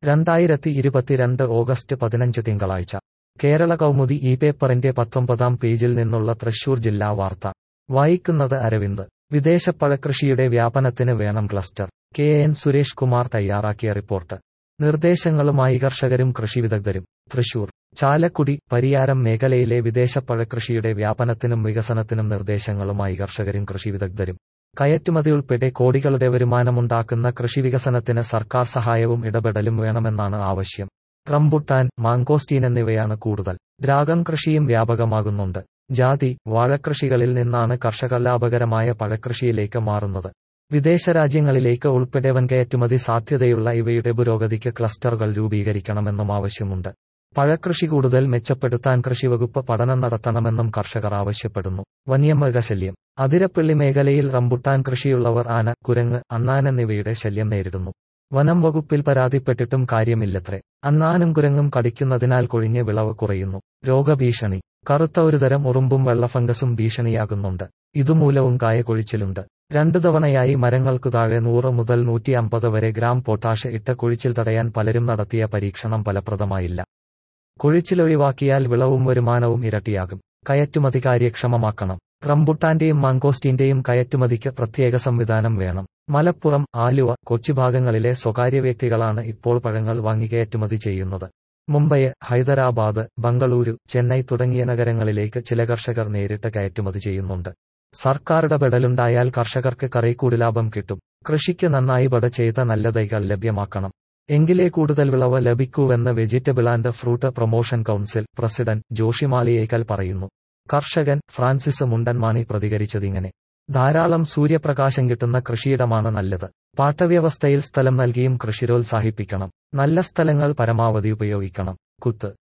രണ്ടായിരത്തി ഇരുപത്തിരണ്ട് ഓഗസ്റ്റ് പതിനഞ്ച് തിങ്കളാഴ്ച കേരള കൗമുദി ഈ പേപ്പറിന്റെ പത്തൊമ്പതാം പേജിൽ നിന്നുള്ള തൃശൂർ ജില്ലാ വാർത്ത വായിക്കുന്നത് അരവിന്ദ് വിദേശപ്പഴകൃഷിയുടെ വ്യാപനത്തിന് വേണം cluster K N Suresh Kumar തയ്യാറാക്കിയ റിപ്പോർട്ട് നിർദ്ദേശങ്ങളുമായി കർഷകരും കൃഷിവിദഗ്ധരും തൃശൂർ ചാലക്കുടി പരിയാരം മേഖലയിലെ വിദേശപ്പഴകൃഷിയുടെ വ്യാപനത്തിനും വികസനത്തിനും നിർദ്ദേശങ്ങളുമായി കർഷകരും കൃഷിവിദഗ്ധരും കയറ്റുമതി ഉൾപ്പെടെ കോടികളുടെ വരുമാനമുണ്ടാക്കുന്ന കൃഷിവികസനത്തിന് സർക്കാർ സഹായവും ഇടപെടലും വേണമെന്നാണ് ആവശ്യം റംബുട്ടാൻ മാങ്കോസ്റ്റീൻ എന്നിവയാണ് കൂടുതൽ ഡ്രാഗൺ കൃഷിയും വ്യാപകമാകുന്നുണ്ട് ജാതി വാഴക്കൃഷികളിൽ നിന്നാണ് കർഷക ലാഭകരമായ പഴക്കൃഷിയിലേക്ക് മാറുന്നത് വിദേശ രാജ്യങ്ങളിലേക്ക് ഉൾപ്പെടെ വൻകയറ്റുമതി സാധ്യതയുള്ള ഇവയുടെ പുരോഗതിക്ക് ക്ലസ്റ്ററുകൾ രൂപീകരിക്കണമെന്നും ആവശ്യമുണ്ട് പഴക്കൃഷി കൂടുതൽ മെച്ചപ്പെടുത്താൻ കൃഷിവകുപ്പ് പഠനം നടത്തണമെന്നും കർഷകർ ആവശ്യപ്പെടുന്നു വന്യമൃഗശല്യം അതിരപ്പള്ളി മേഖലയിൽ റംബുട്ടാൻ കൃഷിയുള്ളവർ ആന കുരങ്ങ് അണ്ണാൻ എന്നിവയുടെ ശല്യം നേരിടുന്നു വനം വകുപ്പിൽ പരാതിപ്പെട്ടിട്ടും കാര്യമില്ലത്രേ അണ്ണാനും കുരങ്ങും കടിക്കുന്നതിനാൽ കൊഴിഞ്ഞ് വിളവ് കുറയുന്നു രോഗഭീഷണി കറുത്ത ഒരുതരം ഉറുമ്പും വെള്ളഫംഗസും ഭീഷണിയാകുന്നുണ്ട് ഇതുമൂലവും കായ കൊഴിച്ചിലുണ്ട് രണ്ടു തവണയായി മരങ്ങൾക്കു താഴെ നൂറ് മുതൽ നൂറ്റി അമ്പത് വരെ ഗ്രാം പൊട്ടാഷ് ഇട്ട കൊഴിച്ചിൽ തടയാൻ പലരും നടത്തിയ പരീക്ഷണം ഫലപ്രദമായില്ല കൊഴിച്ചിലൊഴിവാക്കിയാൽ വിളവും വരുമാനവും ഇരട്ടിയാകും കയറ്റുമതി കാര്യക്ഷമമാക്കണം റംബുട്ടാന്റെയും മാങ്കോസ്റ്റീന്റെയും കയറ്റുമതിക്ക് പ്രത്യേക സംവിധാനം വേണം മലപ്പുറം ആലുവ കൊച്ചി ഭാഗങ്ങളിലെ സ്വകാര്യ വ്യക്തികളാണ് ഇപ്പോൾ പഴങ്ങൾ വാങ്ങി കയറ്റുമതി ചെയ്യുന്നത് മുംബൈ ഹൈദരാബാദ് ബംഗളൂരു ചെന്നൈ തുടങ്ങിയ നഗരങ്ങളിലേക്ക് ചില കർഷകർ നേരിട്ട് കയറ്റുമതി ചെയ്യുന്നുണ്ട് സർക്കാർ ഇടപെടലുണ്ടായാൽ കർഷകർക്ക് കറൈക്കൂടി ലാഭം കിട്ടും കൃഷിക്ക് നന്നായി പട ചെയ്ത നല്ല തൈകൾ ലഭ്യമാക്കണം എങ്കിലേ കൂടുതൽ വിളവ് ലഭിക്കൂവെന്ന് vegetable and fruit promotion council president Joshimaliyekkal പറയുന്നു കർഷകൻ ഫ്രാൻസിസ് മുണ്ടൻമാണി പ്രതികരിച്ചതിങ്ങനെ ധാരാളം സൂര്യപ്രകാശം കിട്ടുന്ന കൃഷിയിടമാണ് നല്ലത് പാട്ടവ്യവസ്ഥയിൽ സ്ഥലം നൽകിയും കൃഷിരോത്സാഹിപ്പിക്കണം നല്ല സ്ഥലങ്ങൾ പരമാവധി ഉപയോഗിക്കണം കുത്ത്